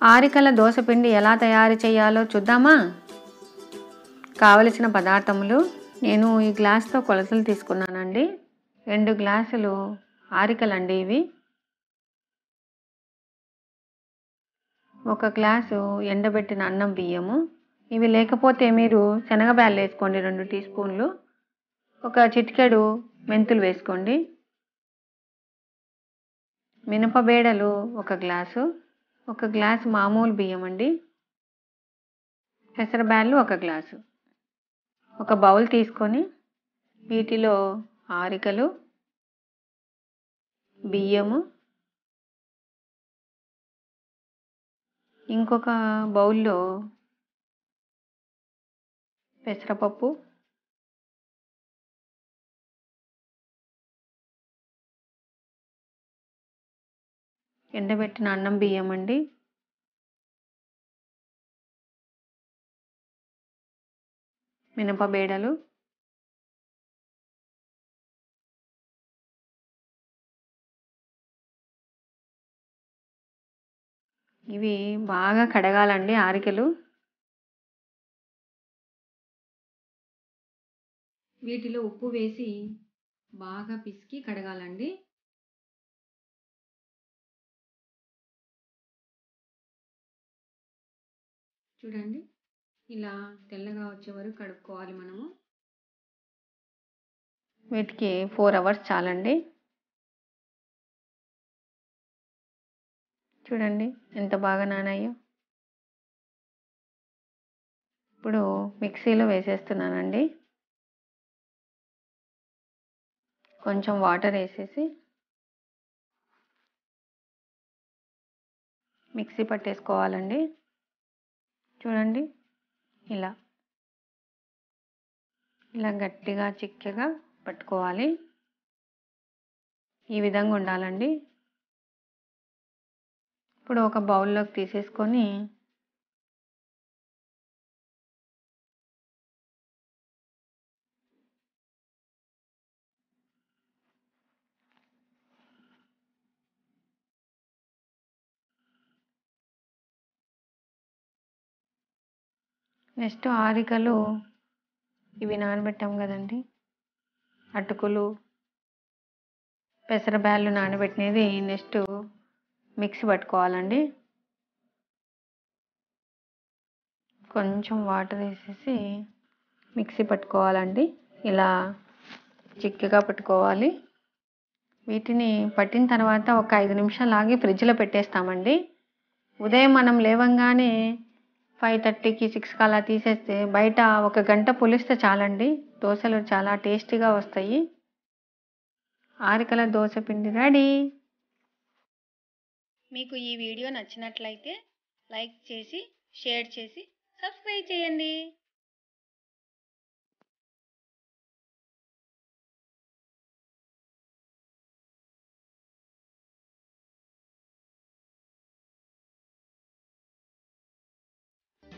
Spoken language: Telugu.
ఆరికల దోసపిండి ఎలా తయారు చేయాలో చూద్దామా కావలసిన పదార్థములు నేను ఈ గ్లాస్తో కొలతలు తీసుకున్నానండి రెండు గ్లాసులు ఆరికలండి ఇవి ఒక గ్లాసు ఎండబెట్టిన అన్నం బియ్యము ఇవి లేకపోతే మీరు శనగబ్యాలు వేసుకోండి రెండు టీ స్పూన్లు ఒక చిటికెడు మెంతులు వేసుకోండి మినపబేడలు ఒక గ్లాసు ఒక గ్లాసు మామూలు బియ్యం అండి పెసరబ్యాళ్ళు ఒక గ్లాసు ఒక బౌల్ తీసుకొని వీటిలో ఆరికలు బియ్యము ఇంకొక బౌల్లో పెసరపప్పు ఎండబెట్టిన అన్నం బియ్యం అండి మినపబేడలు ఇవి బాగా కడగాలండి ఆరికలు వీటిలో ఉప్పు వేసి బాగా పిసికి కడగాలండి చూడండి ఇలా తెల్లగా వచ్చే వరకు కడుక్కోవాలి మనము వీటికి ఫోర్ అవర్స్ చాలండి చూడండి ఎంత బాగా నానాయో ఇప్పుడు మిక్సీలో వేసేస్తున్నానండి కొంచెం వాటర్ వేసేసి మిక్సీ పట్టేసుకోవాలండి చూడండి ఇలా ఇలా గట్టిగా చిక్కగా పట్టుకోవాలి ఈ విధంగా ఉండాలండి ఇప్పుడు ఒక బౌల్లోకి తీసేసుకొని నెక్స్ట్ ఆరికలు ఇవి నానబెట్టాం కదండి అటుకులు పెసరబ్యాళ్ళు నానబెట్టినది నెక్స్ట్ మిక్సీ పట్టుకోవాలండి కొంచెం వాటర్ వేసేసి మిక్సీ పట్టుకోవాలండి ఇలా చిక్కగా పట్టుకోవాలి వీటిని పట్టిన తర్వాత ఒక ఐదు నిమిషాలు ఆగి ఫ్రిడ్జ్లో పెట్టేస్తామండి ఉదయం మనం లేవంగానే ఫైవ్ థర్టీకి సిక్స్కి అలా తీసేస్తే బయట ఒక గంట పులిస్తే చాలండి దోశలు చాలా టేస్టీగా వస్తాయి ఆరికల దోశ పిండి రెడీ మీకు ఈ వీడియో నచ్చినట్లయితే లైక్ చేసి షేర్ చేసి సబ్స్క్రైబ్ చేయండి